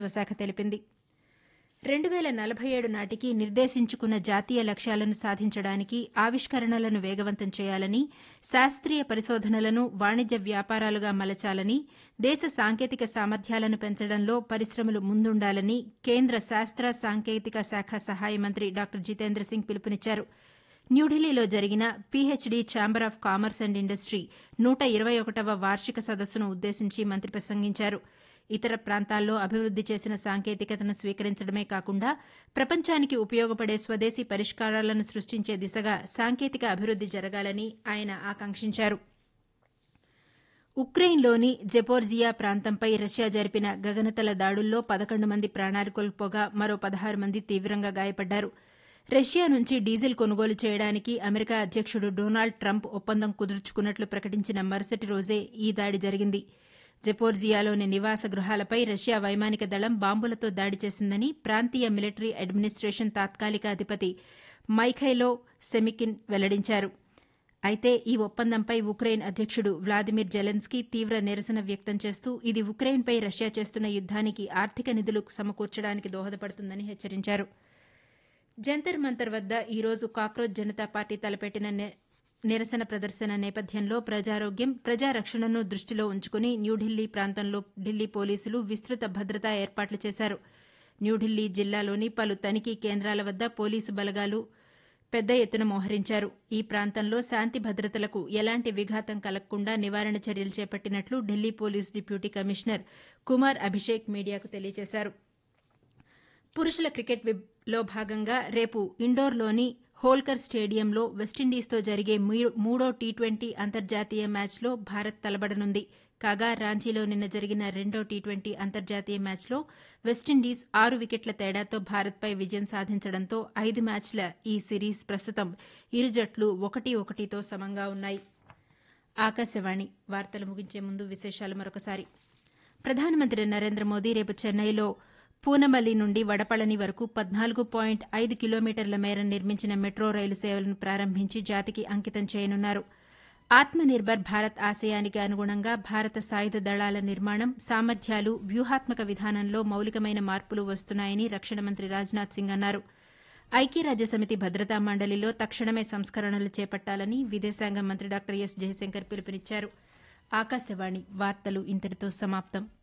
శాఖ తెలిపింది రెండు వేల నలభై ఏడు నాటికి నిర్దేశించుకున్న జాతీయ లక్ష్యాలను సాధించడానికి ఆవిష్కరణలను వేగవంతం చేయాలని శాస్త్రీయ పరిశోధనలను వాణిజ్య వ్యాపారాలుగా మలచాలని దేశ సాంకేతిక సామర్థ్యాలను పెంచడంలో పరిశ్రమలు ముందుండాలని కేంద్ర శాస్త్ర సాంకేతిక శాఖ సహాయ మంత్రి డాక్టర్ జితేంద్ర సింగ్ పిలుపునిచ్చారు న్యూఢిల్లీలో జరిగిన PHD chamber of commerce and industry నూట ఇరవై ఒకటవ వార్షిక సదస్సును ఉద్దేశించి మంత్రి ప్రసంగించారు ఇతర ప్రాంతాల్లో అభివృద్ది చేసిన సాంకేతికతను స్వీకరించడమే కాకుండా ప్రపంచానికి ఉపయోగపడే స్వదేశీ పరిష్కారాలను సృష్టించే దిశగా సాంకేతిక అభివృద్ది జరగాలని ఆయన ఆకాంక్షించారు ఉక్రెయిన్లోని జెపోర్జియా ప్రాంతంపై రష్యా జరిపిన గగనతల దాడుల్లో పదకొండు మంది ప్రాణాలు కోల్పోగా మరో పదహారు మంది తీవ్రంగా గాయపడ్డారు రష్యా నుంచి డీజిల్ కొనుగోలు చేయడానికి అమెరికా అధ్యక్షుడు డొనాల్డ్ ట్రంప్ ఒప్పందం కుదుర్చుకున్నట్లు ప్రకటించిన మరుసటి రోజే ఈ దాడి జరిగింది జెపోర్జియాలోని నివాస గృహాలపై రష్యా వైమానిక దళం బాంబులతో దాడి చేసిందని ప్రాంతీయ మిలిటరీ అడ్మినిస్టేషన్ తాత్కాలిక అధిపతి మైఖైలో సెమికిన్ వెల్లడించారు అయితే ఈ ఒప్పందంపై ఉక్రెయిన్ అధ్యక్షుడు వ్లాదిమిర్ జెలెన్స్కీ తీవ్ర నిరసన వ్యక్తం చేస్తూ ఇది ఉక్రెయిన్పై రష్యా చేస్తున్న యుద్దానికి ఆర్థిక నిధులు సమకూర్చడానికి దోహదపడుతుందని హెచ్చరించారు జంతర్ మంతర్ వద్ద ఈరోజు కాక్రోచ్ జనతా పార్టీ తలపెట్టిన నిరసన ప్రదర్శన నేపథ్యంలో ప్రజారోగ్యం ప్రజారక్షణను దృష్టిలో ఉంచుకుని న్యూఢిల్లీ ప్రాంతంలో ఢిల్లీ పోలీసులు విస్తృత భద్రతా ఏర్పాట్లు చేశారు న్యూఢిల్లీ జిల్లాలోని పలు తనిఖీ కేంద్రాల వద్ద పోలీసు బలగాలు పెద్ద ఎత్తున మోహరించారు ఈ ప్రాంతంలో శాంతి భద్రతలకు ఎలాంటి విఘాతం కలగకుండా నివారణ చర్యలు చేపట్టినట్లు Delhi police deputy commissioner Kumar Abhishek మీడియాకు తెలియజేశారు పురుషుల క్రికెట్ లో భాగంగా రేపు ఇండోర్లోని హోల్కర్ స్టేడియంలో వెస్టిండీస్తో జరిగే మూడో టీ ట్వంటీ అంతర్జాతీయ మ్యాచ్లో భారత్ తలబడనుంది కాగా రాంచీలో నిన్న జరిగిన రెండో టీ ట్వంటీ అంతర్జాతీయ మ్యాచ్లో వెస్టిండీస్ ఆరు వికెట్ల తేడాతో భారత్పై విజయం సాధించడంతో ఐదు మ్యాచ్ల ఈ సిరీస్ ప్రస్తుతం ఇరు జట్లు ఒకటి ఒకటితో సమంగా ఉన్నాయి ఆకాశవాణి వార్తలు ముగించే ముందు విశేషాలు మరొకసారి ప్రధానమంత్రి నరేంద్ర మోదీ రేపు చెన్నైలో పూనమల్లి నుండి వడపళని వరకు పద్నాలుగు పాయింట్ ఐదు కిలోమీటర్ల మేర నిర్మించిన మెట్రో రైలు సేవలను ప్రారంభించి జాతికి అంకితం చేయనున్నారు ఆత్మనిర్భర్ భారత్ ఆశయానికి అనుగుణంగా భారత సాయుధ దళాల నిర్మాణం సామర్థ్యాలు వ్యూహాత్మక విధానంలో మౌలికమైన మార్పులు వస్తున్నాయని రక్షణ మంత్రి రాజ్నాథ్ సింగ్ అన్నారు ఐక్యరాజ్యసమితి భద్రతా మండలిలో తక్షణమే సంస్కరణలు చేపట్టాలని విదేశాంగ మంత్రి డాక్టర్ ఎస్ జయశంకర్ పిలుపునిచ్చారు ఆకాశవాణి వార్తలు ఇంతటితో సమాప్తం